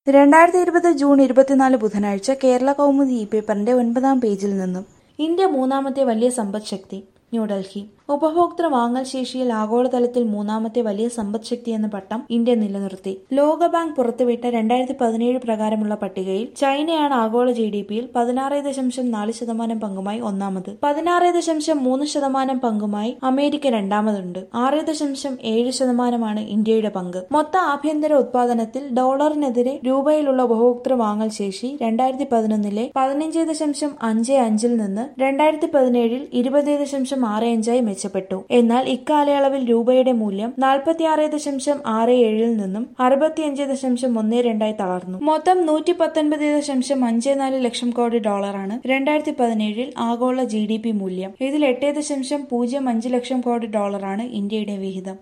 രണ്ടായിരത്തി ഇരുപത് ജൂൺ ഇരുപത്തിനാല് ബുധനാഴ്ച കേരള കൗമുദി ഇ പേപ്പറിന്റെ ഒൻപതാം പേജിൽ നിന്നും ഇന്ത്യ മൂന്നാമത്തെ വലിയ സമ്പദ്ശക്തി ന്യൂഡൽഹി ഉപഭോക്തൃ വാങ്ങൽ ശേഷിയിൽ ആഗോളതലത്തിൽ മൂന്നാമത്തെ വലിയ സമ്പദ്ശക്തി എന്ന പട്ടം ഇന്ത്യ നിലനിർത്തി ലോകബാങ്ക് പുറത്തുവിട്ട രണ്ടായിരത്തി പതിനേഴ് പ്രകാരമുള്ള പട്ടികയിൽ ചൈനയാണ് ആഗോള ജി ഡി പിയിൽ പതിനാറ് ദശാംശം നാല് ശതമാനം പങ്കുമായി ഒന്നാമത് പതിനാറ് ദശാംശം മൂന്ന് ശതമാനം പങ്കുമായി അമേരിക്ക രണ്ടാമതുണ്ട് ആറ് ദശാംശം ഏഴ് ശതമാനമാണ് ഇന്ത്യയുടെ പങ്ക് മൊത്ത ആഭ്യന്തര ഉത്പാദനത്തിൽ ഡോളറിനെതിരെ രൂപയിലുള്ള ഉപഭോക്തൃ വാങ്ങൽ ശേഷി രണ്ടായിരത്തി പതിനൊന്നിലെ പതിനഞ്ച് ദശാംശം അഞ്ച് അഞ്ചിൽ നിന്ന് രണ്ടായിരത്തി പതിനേഴിൽ ഇരുപത് ദശാംശം ആറ് അഞ്ചായി മെച്ചപ്പെട്ടു എന്നാൽ ഇക്കാലയളവിൽ രൂപയുടെ മൂല്യം നാൽപ്പത്തിയാറ് ദശാംശം ആറ് ഏഴിൽ നിന്നും അറുപത്തിയഞ്ച് ദശാംശം ഒന്ന് രണ്ടായി തളർന്നു മൊത്തം നൂറ്റി പത്തൊൻപത് ദശാംശം അഞ്ച് നാല് ലക്ഷം കോടി ഡോളറാണ് രണ്ടായിരത്തി പതിനേഴിൽ ആഗോള ജി ഡി പി മൂല്യം ഇതിൽ എട്ട് ദശാംശം പൂജ്യം അഞ്ച് ലക്ഷം കോടി ഡോളറാണ് ഇന്ത്യയുടെ വിഹിതം